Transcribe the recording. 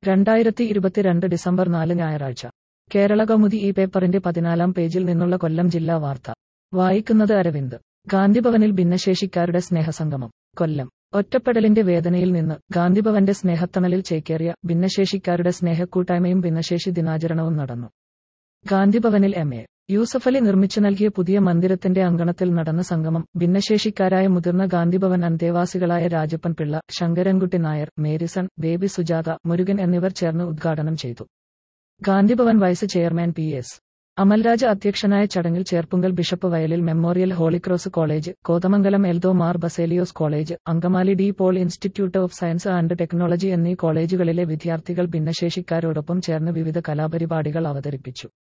രണ്ടായിരത്തി ഇരുപത്തിരണ്ട് ഡിസംബർ നാല് ഞായറാഴ്ച കേരള കൗമുദി ഈ പേപ്പറിന്റെ പതിനാലാം പേജിൽ നിന്നുള്ള കൊല്ലം ജില്ലാ വാർത്ത വായിക്കുന്നത് അരവിന്ദ് ഗാന്ധിഭവനിൽ ഭിന്നശേഷിക്കാരുടെ സ്നേഹസംഗമം കൊല്ലം ഒറ്റപ്പെടലിന്റെ വേദനയിൽ നിന്ന് ഗാന്ധിഭവന്റെ സ്നേഹത്തണലിൽ ചേക്കേറിയ ഭിന്നശേഷിക്കാരുടെ സ്നേഹക്കൂട്ടായ്മയും ഭിന്നശേഷി ദിനാചരണവും നടന്നു ഗാന്ധിഭവനിൽ എം എ യൂസഫലി നിർമ്മിച്ചു നൽകിയ പുതിയ മന്ദിരത്തിന്റെ അങ്കണത്തിൽ നടന്ന സംഗമം ഭിന്നശേഷിക്കാരായ മുതിർന്ന ഗാന്ധിഭവൻ അന്തേവാസികളായ രാജപ്പൻ പിള്ള ശങ്കരൻകുട്ടി നായർ മേരിസൺ ബേബി സുജാത മുരുകൻ എന്നിവർ ചേർന്ന് ഉദ്ഘാടനം ചെയ്തു Gandhibhavan vice chairman P S Amalraj അധ്യക്ഷനായ ചടങ്ങിൽ Cherpunkal bishop Vayalil memorial holy cross college Kothamangalam Eldho Mar Baselios college Angamaly De Paul institute of science and technology എന്നീ കോളേജുകളിലെ വിദ്യാർത്ഥികൾ ഭിന്നശേഷിക്കാരോടൊപ്പം ചേർന്ന് വിവിധ കലാപരിപാടികൾ അവതരിപ്പിച്ചു